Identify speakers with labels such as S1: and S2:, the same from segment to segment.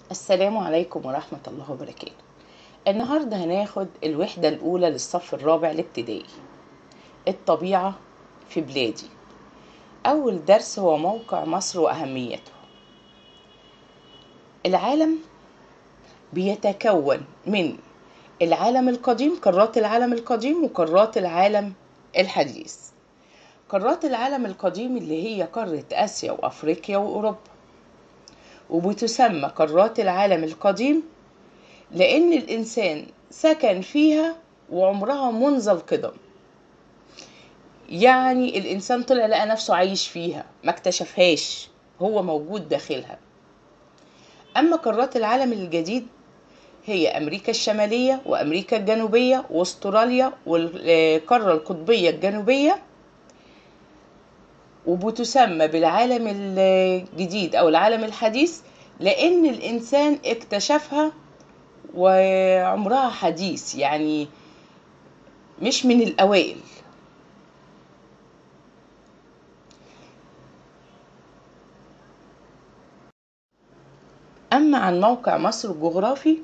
S1: السلام عليكم ورحمة الله وبركاته النهاردة هناخد الوحدة الأولى للصف الرابع الابتدائي الطبيعة في بلادي أول درس هو موقع مصر وأهميته العالم بيتكون من العالم القديم قارات العالم القديم وقارات العالم الحديث قارات العالم القديم اللي هي قارة آسيا وأفريقيا وأوروبا وبتسمى قارات العالم القديم لأن الإنسان سكن فيها وعمرها منذ القدم يعني الإنسان طلع لقى نفسه عايش فيها ما اكتشفهاش هو موجود داخلها أما قارات العالم الجديد هي أمريكا الشمالية وأمريكا الجنوبية واستراليا والقارة القطبية الجنوبية وبتسمى بالعالم الجديد أو العالم الحديث لأن الإنسان اكتشفها وعمرها حديث يعني مش من الأوائل أما عن موقع مصر الجغرافي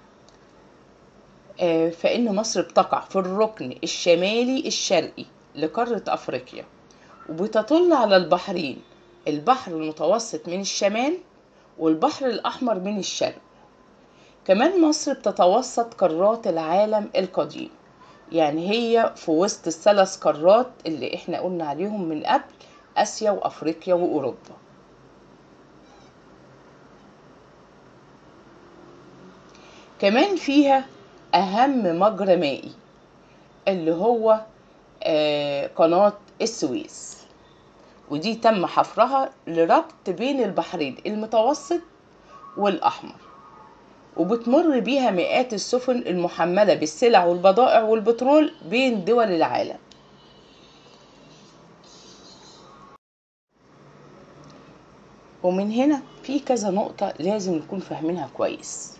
S1: فإن مصر بتقع في الركن الشمالي الشرقي لقارة أفريقيا وبتطل على البحرين البحر المتوسط من الشمال والبحر الأحمر من الشرق كمان مصر بتتوسط قارات العالم القديم يعني هي في وسط الثلاث قارات اللي احنا قلنا عليهم من قبل آسيا وأفريقيا وأوروبا كمان فيها أهم مجرى مائي اللي هو قناة السويس ودي تم حفرها لربط بين البحرين المتوسط والأحمر وبتمر بيها مئات السفن المحملة بالسلع والبضائع والبترول بين دول العالم ومن هنا في كذا نقطة لازم نكون فاهمينها كويس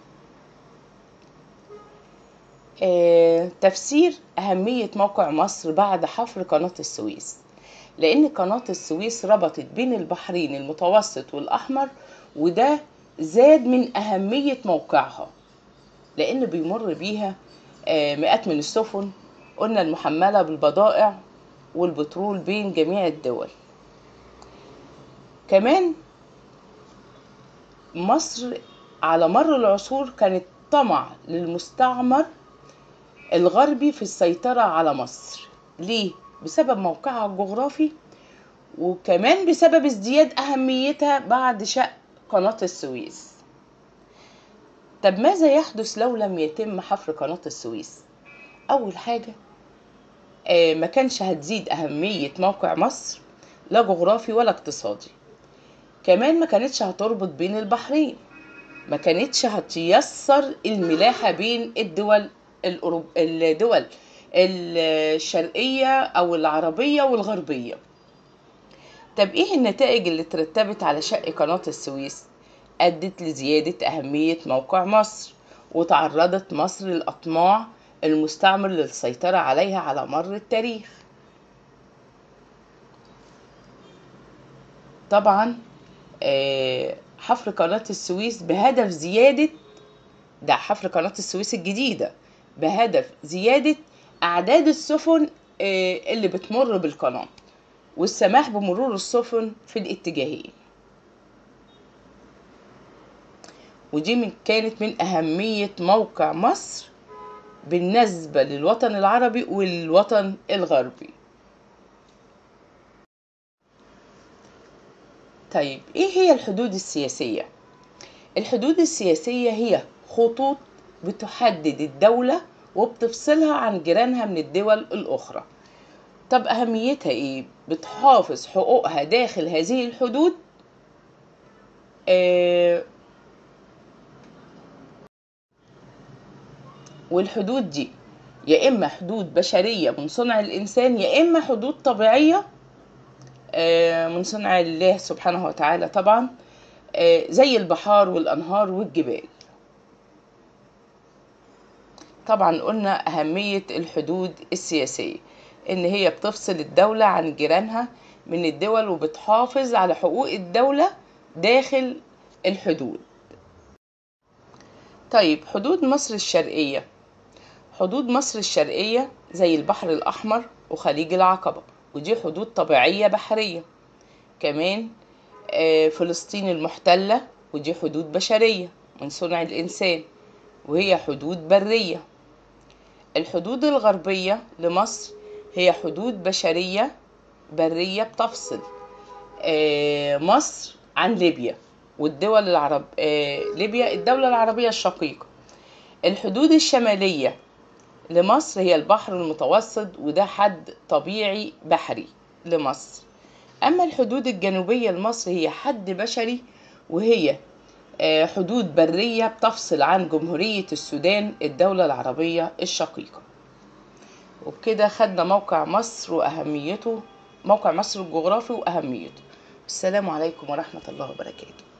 S1: آه، تفسير أهمية موقع مصر بعد حفر قناة السويس لأن قناة السويس ربطت بين البحرين المتوسط والأحمر وده زاد من أهمية موقعها لأن بيمر بيها آه، مئات من السفن قلنا المحملة بالبضائع والبترول بين جميع الدول كمان مصر على مر العصور كانت طمع للمستعمر الغربي في السيطرة على مصر ليه؟ بسبب موقعها الجغرافي وكمان بسبب ازدياد أهميتها بعد شق قناة السويس طب ماذا يحدث لو لم يتم حفر قناة السويس؟ أول حاجة آه ما كانش هتزيد أهمية موقع مصر لا جغرافي ولا اقتصادي كمان ما كانتش هتربط بين البحرين ما كانتش هتيسر الملاحة بين الدول الأوروب... الدول الشرقية أو العربية والغربية طب إيه النتائج اللي ترتبت على شق قناة السويس؟ أدت لزيادة أهمية موقع مصر وتعرضت مصر للأطماع المستعمر للسيطرة عليها على مر التاريخ طبعا حفر قناة السويس بهدف زيادة ده حفر قناة السويس الجديدة بهدف زيادة أعداد السفن اللي بتمر بالقناة والسماح بمرور السفن في الاتجاهين ودي من كانت من أهمية موقع مصر بالنسبة للوطن العربي والوطن الغربي طيب إيه هي الحدود السياسية؟ الحدود السياسية هي خطوط بتحدد الدولة وبتفصلها عن جيرانها من الدول الأخرى طب أهميتها إيه؟ بتحافظ حقوقها داخل هذه الحدود آه والحدود دي يا إما حدود بشرية من صنع الإنسان يا إما حدود طبيعية آه من صنع الله سبحانه وتعالى طبعا آه زي البحار والأنهار والجبال طبعا قلنا أهمية الحدود السياسية إن هي بتفصل الدولة عن جيرانها من الدول وبتحافظ على حقوق الدولة داخل الحدود طيب حدود مصر الشرقية حدود مصر الشرقية زي البحر الأحمر وخليج العقبة ودي حدود طبيعية بحرية كمان آه، فلسطين المحتلة ودي حدود بشرية من صنع الإنسان وهي حدود برية الحدود الغربية لمصر هي حدود بشرية برية بتفصل آه، مصر عن ليبيا والدول العرب آه، ليبيا الدولة العربية الشقيقة الحدود الشمالية لمصر هي البحر المتوسط وده حد طبيعي بحري لمصر أما الحدود الجنوبية لمصر هي حد بشري وهي آه، حدود برية بتفصل عن جمهورية السودان الدولة العربية الشقيقة وبكده خدنا موقع مصر وأهميته موقع مصر الجغرافي وأهميته السلام عليكم ورحمة الله وبركاته